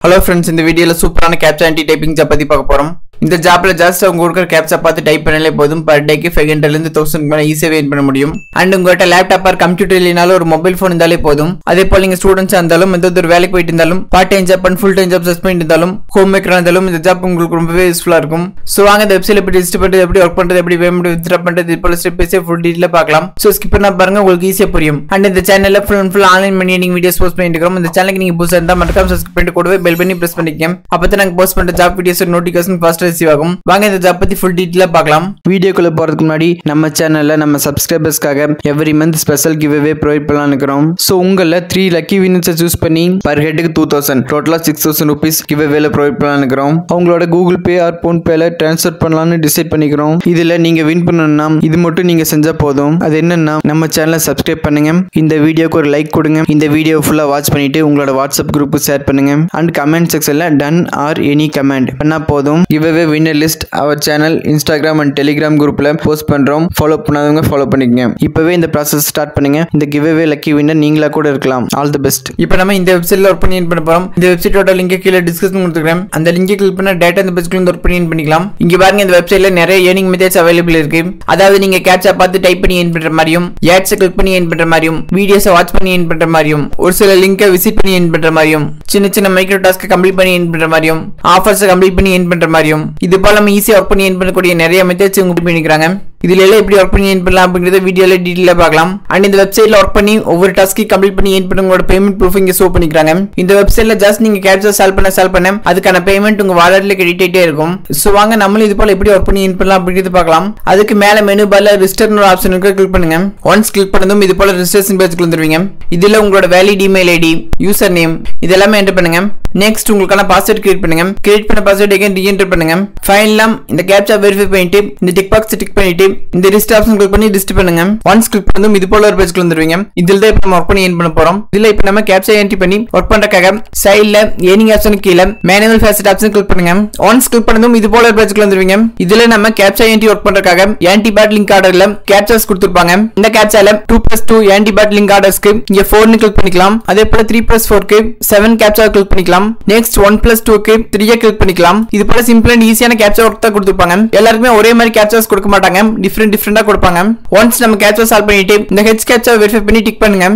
hello friends இந்த வீடியோல சூப்பரான கேப்சா ஆன்டி டைப்பிங் ஜாப் பத்தி பார்க்க போறோம் இந்த ஜாப்ல ஜஸ்ட் அவங்க கொடுக்குற கேப்சா பார்த்து டைப் பண்ணாலே போதும் பர் டேக்கு ஃபைவ் ஹண்ட்ரட்ல இருந்து தௌசண்ட் மேலே ஈஸியாக ஏர்ன் பண்ண முடியும் அண்ட் உங்கள்கிட்ட லேப்டாப் ஆர் கம்ப்யூட்டர் இல்லைனாலும் ஒரு மொபைல் ஃபோன் இருந்தாலே போதும் அதே போல நீங்க ஸ்டூடெண்ட்ஸா இருந்தாலும் எந்த ஒரு வேலைக்கு போயிட்டு இருந்தாலும் part time job and full time job சஸ் பண்ணிட்டு இருந்தாலும் ஹோம் மேக்கரா இருந்தாலும் இந்த ஜாப் உங்களுக்கு ரொம்பவே யூஸ்ஃபுல்லா இருக்கும் ஸோ வாங்க இந்த வெப்சைட் எப்படி ரிஜிஸ்டர் பண்றது எப்படி ஒர்க் பண்றது எப்படி பேமெண்ட் வித்ரா பண்றது இது போல ஸ்டெப் பை ஃபுல் டீட்டெயில் பார்க்கலாம் ஸோ ஸ்கிப் பண்ணா பாருங்க உங்களுக்கு ஈஸியாக புரியும் அண்ட் இந்த சேனல்ல ஃபுல் அண்ட் ஃபுல் ஆன்லைன் பண்ணி நீங்க வீடியோஸ் போஸ்ட் பண்ணிட்டு இருக்கோம் இந்த சேனலுக்கு நீங்க புதுசாக இருந்தால் மறக்காம சப்ஸ்கிரைப் பண்ணிட்டு கூடவே பெல் பண்ணி பிரஸ் பண்ணிக்கோங்க அப்போ நாங்க போஸ்ட் பண்ற job videos notification first receive ஆகும் வாங்க இந்த ஜாப் பத்தி ஃபுல் டீட்டெயிலாக பார்க்கலாம் வீடியோக்குள்ள போறதுக்கு முன்னாடி நம்ம சேனல்ல நம்ம சப்ஸ்கிரைபர்ஸ்க்காக every month special giveaway provide பண்ணலாம் இருக்கிறோம் ஸோ உங்களில் த்ரீ லக்கி வின்னர்ஸை சூஸ் பண்ணி பர் ஹெட்டுக்கு டூ தௌசண்ட் டோட்டலாக சிக்ஸ் தௌசண்ட் ருபீஸ் கிவ் அவேல ப்ரொவைட் பண்ணலாம் இருக்கிறோம் அவங்களோட கூகுள் பே ஆர் ஃபோன் பேல ட்ரான்ஸ்ஃபர் பண்ணலாம்னு டிசைட் பண்ணிக்கிறோம் இதில் நீங்க வின் பண்ணணும்னா இது மட்டும் நீங்க செஞ்சா போதும் அது என்னன்னா நம்ம சேனலை சப்ஸ்கிரைப் பண்ணுங்க இந்த வீடியோக்கு ஒரு லைக் கொடுங்க இந்த வீடியோ ஃபுல்லாக வாட்ச் பண்ணிட்டு உங்களோட வாட்ஸ்அப் குரூப்பு ஷேர் பண்ணுங்க அண்ட் கமெண்ட் செக்ஷன்ல டன் ஆர் எனி கமெண்ட் பண்ணா போதும் giveaway winner list our channel Instagram and Telegram குரூப்ல போஸ்ட் பண்றோம் ஃபாலோ பண்ணாதவங்க ஃபாலோ பண்ணிக்கங்க இப்பவே இந்த ப்ராசஸ் ஸ்டார்ட் பண்ணுங்க இந்த கிவ்அவே லக்கி வின்னர் நீங்களா கூட இருக்கலாம் ஆல் தி பெஸ்ட் இப்போ நம்ம இந்த வெப்சைட்ல ஒர்க் பண்ணி பண்ண போறோம் இந்த வெப்சைட்டோட லிங்க் கீழே டிஸ்கிரிப்ஷன் கொடுத்துருக்கேன் அந்த லிங்க் கிளிக் பண்ண டேட்டா இந்த பேஜ்க்குள்ள இருந்து ஒர்க் பண்ணி பண்ணிக்கலாம் இங்க பாருங்க இந்த வெப்சைட்ல நிறைய ஏர்னிங் மெத்தட்ஸ் அவைலபிள் இருக்கு அதாவது நீங்க கேப்சா பார்த்து டைப் பண்ணி ஏர்ன் பண்ற மாதிரியும் ஆட்ஸ் கிளிக் பண்ணி ஏர்ன் பண்ற மாதிரியும் வீடியோஸை வாட்ச் பண்ணி ஏர்ன் பண்ற மாதிரியும் ஒரு சில லிங்கை விசிட் பண்ணி ஏர்ன் பண்ற மாதிரியும் சின்ன சின்ன மைக்ரோ டாஸ்க் கம்ப்ளீட் பண்ணி ஏர்ன் பண்ற மாதிரியும் ஆஃபர்ஸ் கம்ப்ளீட் பண்ணி ஏர்ன் பண்ற மாதிரியும் இது போல நம்ம ஈஸியா ஒர்க் பண்ணி ஏர்ன் பண்ணக்கூடிய நிறைய மெத்தட்ஸ் இவங்க பண்ணிக்கிறாங்க இதுல எல்லாம் எப்படி ஒர்க் பண்ணி ஏர்ன் பண்ணலாம் அப்படிங்கறத வீடியோல டீடைலா பார்க்கலாம் அண்ட் இந்த வெப்சைட்ல ஒர்க் பண்ணி ஒவ்வொரு டாஸ்க்கு கம்ப்ளீட் பண்ணி ஏர்ன் பண்ணவங்களோட பேமெண்ட் ப்ரூஃப் இங்க ஷோ பண்ணிக்கிறாங்க இந்த வெப்சைட்ல ஜஸ்ட் நீங்க கேப்சர் சால்வ் பண்ண சால்வ் பண்ண அதுக்கான பேமெண்ட் உங்க வாலெட்ல கிரெடிட் ஆயிட்டே இருக்கும் சோ வாங்க நம்மளும் இது போல எப்படி ஒர்க் பண்ணி ஏர்ன் பண்ணலாம் அப்படிங்கிறது பார்க்கலாம் அதுக்கு மேல மெனு பார்ல ரிஜிஸ்டர்னு ஒரு ஆப்ஷன் இருக்கு கிளிக் பண்ணுங்க ஒன்ஸ் கிளிக் பண்ணதும் இது போல ரிஜிஸ்ட்ரேஷன் பேஜ்க்கு வந்துருவீங்க இதுல உங்களோட valid email ID user name இதெல்லாமே என்டர் பண்ணுங்க நெக்ஸ்ட் உங்களுக்கான பாஸ்வேர்ட் கிரியேட் பண்ணுங்க கிரியேட் பண்ண பாஸ்வேர்ட் எகைன் ரீஎன்டர் பண்ணுங்க ஃபைனலாம் இந்த கேப்சா வெரிஃபை பண்ணிட்டு இந்த டிக் பாக்ஸ் டிக் பண்ணிட்டு இந்த லிஸ்ட் ஆப்ஷன் கிளிக் பண்ணி லிஸ்ட் பண்ணுங்க ஒன்ஸ் கிளிக் பண்ணதும் இது போல ஒரு பேஜ்க்கு வந்துருவீங்க இதுல தான் இப்போ நம்ம ஒர்க் பண்ணி ஏன் பண்ண போறோம் இதுல இப்போ நம்ம கேப்சா என்ட்ரி பண்ணி ஒர்க் பண்றதுக்காக சைடுல ஏர்னிங் ஆப்ஷன் கீழே மேனுவல் ஃபேசட் ஆப்ஷன் கிளிக் பண்ணுங்க ஒன்ஸ் கிளிக் பண்ணதும் இது போல ஒரு பேஜ்க்கு வந்துருவீங்க இதுல நம்ம கேப்சா என்ட்ரி ஒர்க் பண்றதுக்காக ஆன்டிபேட் லிங்க் ஆர்டர்ல கேப்சாஸ் கொடுத்துருப்பாங்க இந்த கேப்சால டூ பிளஸ் டூ ஆன்டிபேட் லிங்க் ஆர்டர்ஸ்க்கு இங்க ஃபோர்னு கிளிக் பண்ணிக்கலாம் அதே போல த்ரீ பிளஸ் ஃபோர்க்கு செவன் கேப்சா கிளிக் பண்ணிக்கலாம் நெக்ஸ்ட் ஒன் பிளஸ் டூக்கு த்ரீயை கிளிக் பண்ணிக்கலாம் இது போல சிம்பிள் அண்ட் ஈஸியான கேப்சா ஒர்க் தான் கொடுத்துருப்பாங்க எல்லாருக்குமே ஒரே மாதிரி கேப்சாஸ் கொடுக்க மாட்டாங்க டிஃப்ரெண்ட் டிஃப்ரெண்டா கொடுப்பாங்க ஒன்ஸ் நம்ம கேப்சா சால்வ் பண்ணிட்டு இந்த ஹெச் கேப்சா வெரிஃபை பண்ணி டிக் பண்ணுங்க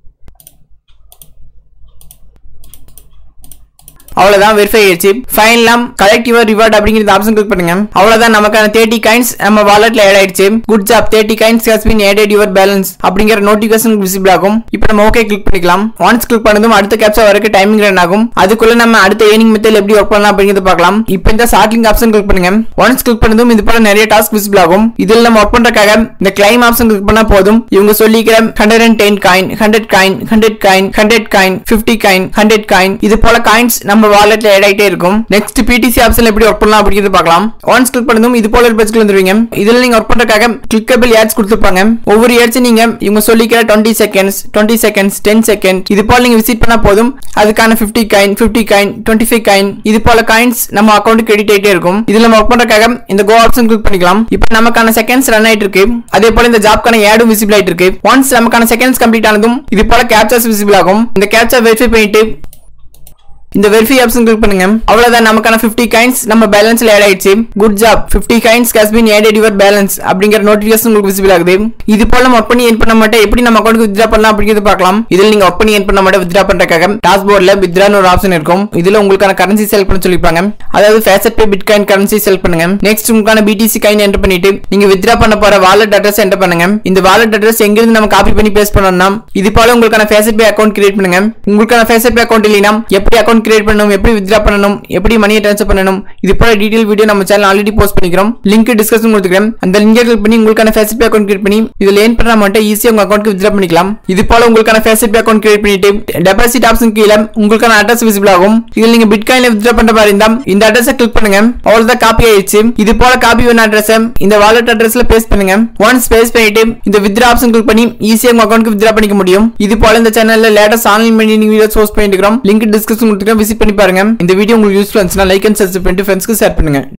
அவ்வளவுதான் வெரிஃபை ஆயிடுச்சு ஃபைனலாம் கலெக்ட் யுவர் ரிவார்ட் அப்படிங்கிற ஆப்ஷன் கிளிக் பண்ணுங்க அவ்வளவுதான் நமக்கான தேர்ட்டி காயின்ஸ் நம்ம வாலெட்ல ஆட் ஆயிடுச்சு good job thirty coins has been added your balance அப்படிங்கிற நோட்டிபிகேஷன் விசிபிள் ஆகும் இப்போ நம்ம ஓகே கிளிக் பண்ணிக்கலாம் ஒன்ஸ் கிளிக் பண்ணதும் அடுத்த கேப்சா வரைக்கும் டைமிங் ரன் ஆகும் அதுக்குள்ள நம்ம அடுத்த ஏர்னிங் மெத்தட் எப்படி ஒர்க் பண்ணலாம் அப்படிங்கிறத பார்க்கலாம் இப்போ இந்த ஷார்ட் லிங்க் ஆப்ஷன் கிளிக் பண்ணுங்க ஒன்ஸ் கிளிக் பண்ணதும் இது போல நிறைய டாஸ்க் விசிபிள் ஆகும் இதில் நம்ம ஒர்க் பண்றதுக்காக இந்த கிளைம் ஆப்ஷன் கிளிக் பண்ணா போதும் இவங்க சொல்லிக்கிற hundred and ten coin hundred coin hundred coin hundred coin fifty coin hundred coin இது போல காயின்ஸ் நம்ம வாலெட்ல ஆட் ஆயிட்டே இருக்கும் நெக்ஸ்ட் பிடிசி ஆப்ஷன்ல எப்படி ஒர்க் பண்ணலாம் அப்படிங்கிறது பார்க்கலாம் ஒன்ஸ் கிளிக் பண்ணதும் இது போல ஒரு பேஜ்க்கு வந்துருவீங்க இதுல நீங்க ஒர்க் பண்றதுக்காக கிளிக்கபிள் ஆட்ஸ் கொடுத்துருப்பாங்க ஒவ்வொரு ஆட்ஸ் நீங்க இவங்க சொல்லிக்கிற twenty seconds twenty seconds ten second இது போல நீங்க விசிட் பண்ணா போதும் அதுக்கான fifty coin fifty coin twenty five coin இது போல காயின்ஸ் நம்ம அக்கௌண்ட் கிரெடிட் ஆயிட்டே இருக்கும் இதுல நம்ம ஒர்க் பண்றதுக்காக இந்த கோ ஆப்ஷன் கிளிக் பண்ணிக்கலாம் இப்போ நமக்கான செகண்ட்ஸ் ரன் ஆயிட்டு இருக்கு அதே போல இந்த ஜாப்க்கான ஆடும் விசிபிள் ஆயிட்டு இருக்கு ஒன்ஸ் நமக்கான செகண்ட்ஸ் கம்ப்ளீட் ஆனதும் இது போல கேப்சர்ஸ் விசிபிள் ஆகும் இந்த கேப்சர் வெரிஃபை பண்ணிட்டு இந்த வெரிஃபை ஆப்ஷன் கிளிக் பண்ணுங்க அவ்வளவுதான் நமக்கான 50 காயின்ஸ் நம்ம பேலன்ஸ்ல ஆட் ஆயிடுச்சு good job 50 coins has been added your balance அப்படிங்கிற நோட்டிஃபிகேஷன் உங்களுக்கு விசிபிள் ஆகுது இது போல நம்ம ஒர்க் பண்ணி என் பண்ண மாட்டேன் எப்படி நம்ம அக்கௌண்ட்க்கு வித்ரா பண்ணலாம் அப்படிங்கிறது பார்க்கலாம் இதுல நீங்க ஒர்க் பண்ணி என் பண்ண மாட்டேன் வித்ரா பண்றதுக்காக டாஷ்போர்ட்ல வித்ரான்னு ஒரு ஆப்ஷன் இருக்கும் இதுல உங்களுக்கான கரன்சி செலக்ட் பண்ண சொல்லிருப்பாங்க அதாவது faucet pay bitcoin currency select பண்ணுங்க நெக்ஸ்ட் உங்களுக்கான பிடிசி காயின் என்டர் பண்ணிட்டு நீங்க வித்ரா பண்ண போற வாலெட் அட்ரஸ் என்டர் பண்ணுங்க இந்த வாலெட் அட்ரஸ் எங்க இருந்து நம்ம காப்பி பண்ணி பேஸ்ட் பண்ணணும்னா இது போல உங்களுக்கான ஃபேசட் பே அக்கௌண்ட் கிரியேட் பண்ணுங்க உங்களுக்கான ஃபேசட் பே அக்கௌண்ட் இல்லைனா எப்படி அக்கௌண்ட் கிரியேட் பண்ணணும் எப்படி வித்ரா பண்ணணும் எப்படி மணியை ட்ரான்ஸ்ஃபர் பண்ணணும் இது போல டீடைல் வீடியோ நம்ம சேனல் ஆல்ரெடி போஸ்ட் பண்ணிக்கிறோம் லிங்க் டிஸ்கஷன் கொடுத்துக்கிறேன் அந்த லிங்கை கிளிக் பண்ணி உங்களுக்கான ஃபேசட் பே அக்கௌண்ட் கிரியேட் பண்ணி இதுல ஏன் பண்ண மட்டும் ஈஸியா உங்க அக்கௌண்ட்க்கு வித்ரா பண்ணிக்கலாம் இது போல உங்களுக்கான ஃபேசட் பே அக்கௌண்ட் கிரியேட் பண்ணிட்டு டெபாசிட் ஆப்ஷன் கீழே உங்களுக்கான அட்ரஸ் விசிபிள் ஆகும் இதுல நீங்க பிட்காயின்ல வித்ரா பண்ற மாதிரி இருந்தா இந்த அட்ரஸை கிளிக் பண்ணுங்க அவ்வளவுதான் காப்பி ஆயிடுச்சு இது போல காப்பி பண்ண அட்ரஸ் இந்த வாலெட் அட்ரஸ்ல பேஸ்ட் பண்ணுங்க ஒன்ஸ் பேஸ்ட் பண்ணிட்டு இந்த வித்ரா ஆப்ஷன் கிளிக் பண்ணி ஈஸியா உங்க அக்கௌண்ட்க்கு வித்ரா பண்ணிக்க முடியும் இது போல இந்த சேனல்ல லேட்டஸ்ட் ஆன்லைன் பண்ணி வீடியோஸ் போஸ்ட் பண்ணிட்டு இருக்கோம் லிங்க் டிஸ்கிரிப்ஷன் கொடுத்துருக்கேன் விசிட் பண்ணி பாருங்க இந்த வீடியோ உங்களுக்கு யூஸ்ஃபுல் இருந்துச்சுன்னா லைக் அண்ட் சப்ஸ்கிரைப் பண்ணிட்டு ஃப்ரெண்ட்ஸ்க்கு ஷேர் பண்ணுங்க